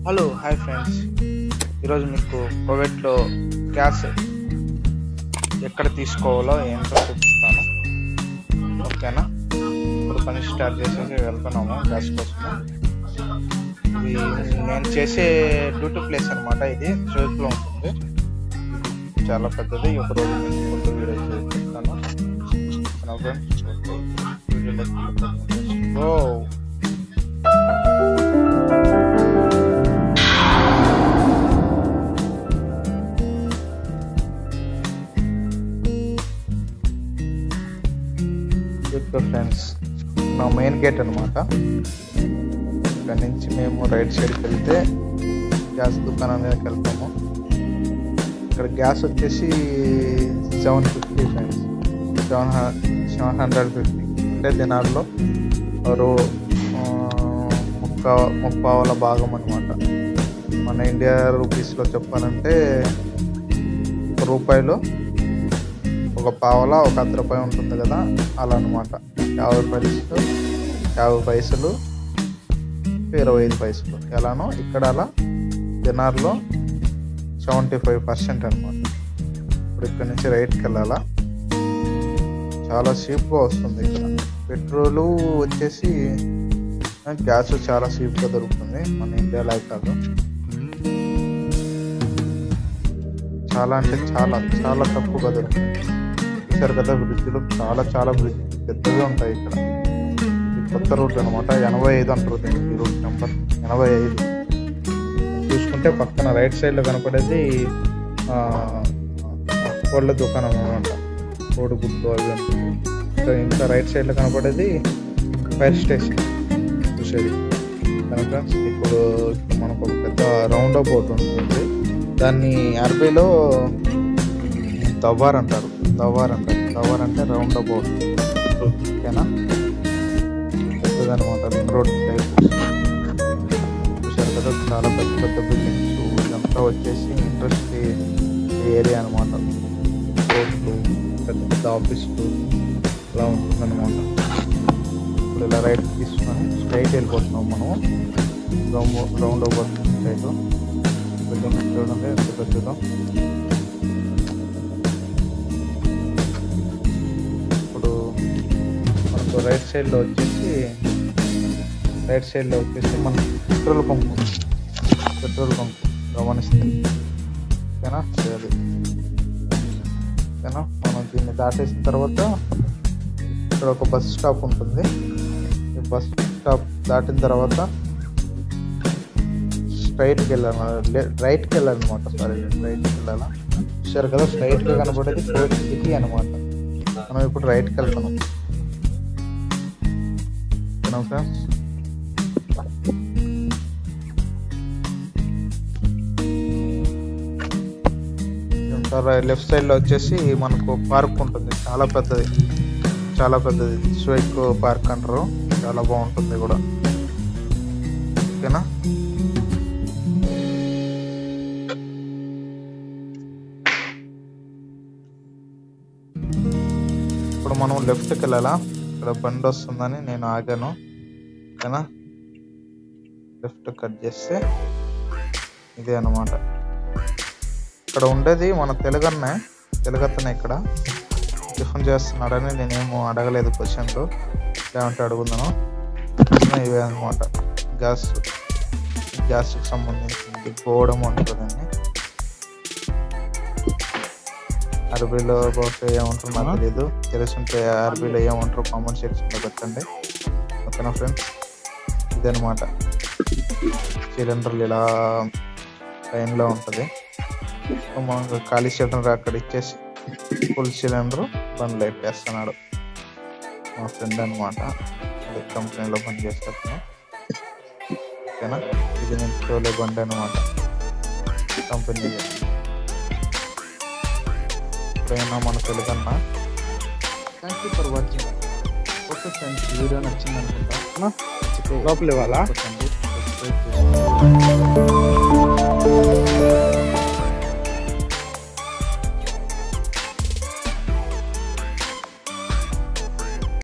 Hello hi friends ఈరోజు మీకు కోవిడ్లో గ్యాస్ ఎక్కడ తీసుకోవాలో ఏంటో చూపిస్తాను ఓకేనా ఇప్పుడు పని స్టార్ట్ చేసేసి వెళ్తున్నాము గ్యాస్ కోసము ఇది నేను చేసే డ్యూటీ ప్లేస్ అనమాట ఇది జోయిక్లో ఉంటుంది ఇది చాలా పెద్దది ఒక రోజు నేను ఫుల్ వీడియో చేస్తాను ఓకేనా ఫ్రెండ్స్ ఓకే వీడియోలోకి వెళ్ళిపోతాము. Let's go. గుడ్ ఫ్రెండ్స్ నా మెయిన్ గేట్ అనమాట ఇక్కడ నుంచి మేము రైట్ సైడ్కి వెళ్తే గ్యాస్ దుకాణం మీదకి వెళ్తాము ఇక్కడ గ్యాస్ వచ్చేసి seven fifty friends seven seven hundred fifty అంటే దినాల్లో రో ఆ, ముక్క ముప్పావల భాగం అనమాట మన ఇండియా రూపీస్లో చెప్పాలంటే ఒక రూపాయలు ఒక పావల ఒక అర్ధ రూపాయి ఉంటుంది కదా అలా అనమాట యాభై పైసలు యాభై పైసలు ఇరవై ఐదు పైసలు ఎలానో ఇక్కడ అలా దినార్లో సెవెంటీ ఫైవ్ పర్సెంట్ అనమాట ఇప్పుడు ఇక్కడ నుంచి రైట్కి వెళ్ళాలా చాలా చీప్గా వస్తుంది ఇక్కడ పెట్రోలు వచ్చేసి గ్యాస్ చాలా చీప్గా దొరుకుతుంది మన ఇండియాలో కాదు చాలా అంటే చాలా చాలా తక్కువగా దొరుకుతుంది చూసారు కదా బ్రిడ్జ్లు చాలా చాలా బ్రిడ్జ్ పెద్దగా ఉంటాయి ఇక్కడ ఇది కొత్త రూట్ అనమాట ఎనభై ఐదు అంటారు దీనికి ఈ రూట్ నెంబర్ ఎనభై ఐదు చూసుకుంటే పక్కన రైట్ సైడ్లో కనపడేది ఆ, కోళ్ళ దుకాణం అనమాట కోడిగుడ్లు అవి ఉంటుంది ఇంకా ఇంకా రైట్ సైడ్లో కనపడేది ఫైర్ స్టేషన్ చూసేది కనుక ఇప్పుడు ఇప్పుడు మనకు ఒక పెద్ద రౌండ్ అబౌట్ ఉంటుంది దాన్ని అరబీలో దవ్వార్ అంటారు దవ్వార్ అంటారు దవ్వార్ అంటే రౌండ్ అబౌట్ ఓకేనా పెద్దదనమాట రింగ్ రోడ్ టైప్ చూసారు కదా చాలా పెద్ద పెద్ద బిల్డింగ్స్ ఇదంతా వచ్చేసి ఇండస్ట్రీ ఏరియా అనమాట కోర్టులు పెద్ద పెద్ద ఆఫీసులు ఇలా ఉంటుందన్నమాట ఇప్పుడు ఇలా రైట్ తీసుకొని స్ట్రైట్ వెళ్ళిపోతున్నాం మనం round round about side building చూడండి ఎంత పెద్దదో ఇప్పుడు మనకు రైట్ సైడ్లో వచ్చేసి రైట్ సైడ్లో వచ్చేసి మన పెట్రోల్ పంప్ పెట్రోల్ పంప్ గమనిస్తే ఓకేనా అది ఓకేనా మనం దీన్ని దాటేసిన తర్వాత ఇక్కడ ఒక బస్ స్టాప్ ఉంటుంది ఈ బస్ స్టాప్ దాటిన తర్వాత స్ట్రైట్కి వెళ్ళాలి రైట్కి వెళ్ళాలన్నమాట సారీ రైట్కి వెళ్ళాలా చూసారు కదా స్ట్రైట్గా కనబడేది కోచ్ సిటీ అనమాట మనం ఇప్పుడు రైట్కి వెళ్తున్నాం ఓకేనా ఫ్రెండ్స్ లెఫ్ట్ సైడ్లో వచ్చేసి మనకు పార్క్ ఉంటుంది చాలా పెద్దది చాలా పెద్దది స్వైక్ పార్క్ అంటారు చాలా బాగుంటుంది కూడా ఓకేనా ఇప్పుడు మనం లెఫ్ట్కి వెళ్ళాలా ఇక్కడ బండి వస్తుందని నేను ఆగాను ఓకేనా లెఫ్ట్ కట్ చేస్తే ఇదే అన్నమాట ఇక్కడ ఉండేది మన తెలుగన్నే తెలుగతనే ఇక్కడ టిఫిన్ చేస్తున్నాడని నేనేమో అడగలేదు క్వశ్చన్లు లేదంటే అడుగుందాను ఇవే అనమాట గ్యాస్ గ్యాస్కి సంబంధించింది గోడము అంటుందండి అరబీలో బహుశా ఏమంటారు నాకు తెలియదు తెలుసుంటే అరబీలో ఏమంటారు కామెంట్ సెక్షన్లో పెట్టండి ఓకేనా ఫ్రెండ్స్ ఇదనమాట సిలిండర్లు ఇలా లైన్లో ఉంటుంది మనం ఖాళీ సిలిండర్ అక్కడ ఇచ్చేసి ఫుల్ సిలిండర్ బండ్లో ఎట్టేస్తున్నాడు మా ఫ్రెండ్ అనమాట అదే కంపెనీలో పని చేస్తాను ఓకేనా ఇది నేను తోలే బండి అనమాట కంపెనీ ఎప్పుడైనా మన తెలుగన్నా thank you for watching okay friends video నచ్చింది అనుకుంటా నచ్చితే లోపల ఇవ్వాలా కొట్టండి, సబ్స్క్రైబ్ చేసుకోండి